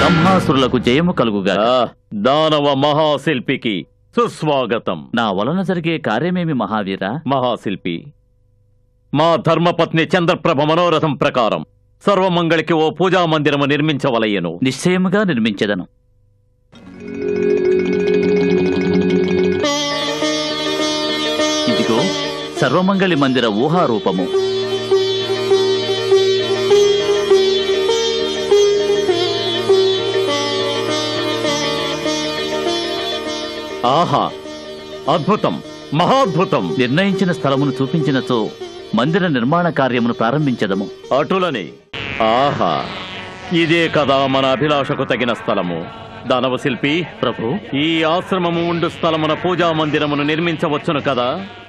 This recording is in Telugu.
బ్రహ్మాసురులకు జయము కలుగుగా ఆ, దానవ మహాశిల్పికి సుస్వాగతం నా వలన జరిగే కార్యమేమి మహావీరా మహాశిల్పి మా ధర్మపత్ని చంద్రప్రభ మనోరథం ప్రకారం సర్వమంగళికి ఓ పూజా మందిరము నిర్మించవలయను నిశ్చయముగా నిర్మించెదను ఇదిగో సర్వమంగళి మందిర ఊహారూపము ఆహా అద్భుతం మహాద్భుతం నిర్ణయించిన స్థలమును చూపించినచో మందిర నిర్మాణ కార్యమును ప్రారంభించదము అటులని ఆహా ఇదే కదా మన అభిలాషకు తగిన స్థలము దానవ శిల్పి ప్రభు ఈ ఆశ్రమము ఉండు స్థలమున పూజా మందిరమును నిర్మించవచ్చును కదా